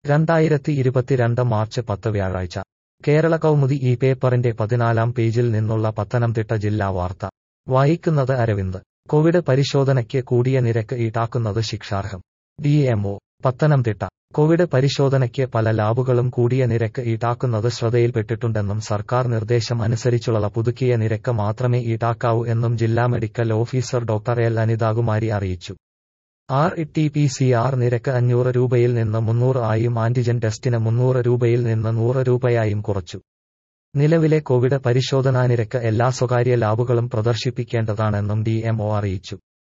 രണ്ടായിരത്തി ഇരുപത്തിരണ്ട് മാർച്ച് പത്ത് വ്യാഴാഴ്ച കേരള കൗമുദി ഈ പേപ്പറിന്റെ പതിനാലാം പേജിൽ നിന്നുള്ള പത്തനംതിട്ട ജില്ലാ വാർത്ത വായിക്കുന്നത് അരവിന്ദ് കോവിഡ് പരിശോധനയ്ക്ക് കൂടിയ നിരക്ക് ഈടാക്കുന്നത് ശിക്ഷാർഹം ഡിഎംഒ പത്തനംതിട്ട കോവിഡ് പരിശോധനയ്ക്ക് പല ലാബുകളും കൂടിയ നിരക്ക് ഈടാക്കുന്നത് ശ്രദ്ധയിൽപ്പെട്ടിട്ടുണ്ടെന്നും സർക്കാർ നിർദ്ദേശം അനുസരിച്ചുള്ള പുതുക്കിയ നിരക്ക് മാത്രമേ ഈടാക്കാവൂ എന്നും ജില്ലാ medical officer doctor L Anithakumari അറിയിച്ചു R T P C R നിരക്ക് അഞ്ഞൂറ് രൂപയിൽ നിന്ന് മുന്നൂറ് ആയും ആന്റിജൻ ടെസ്റ്റിന് മുന്നൂറ് രൂപയിൽ നിന്ന് നൂറ് രൂപയായും കുറച്ചു നിലവിലെ കോവിഡ് പരിശോധനാ നിരക്ക് എല്ലാ സ്വകാര്യ ലാബുകളും പ്രദർശിപ്പിക്കേണ്ടതാണെന്നും ഡിഎംഒ അറിയിച്ചു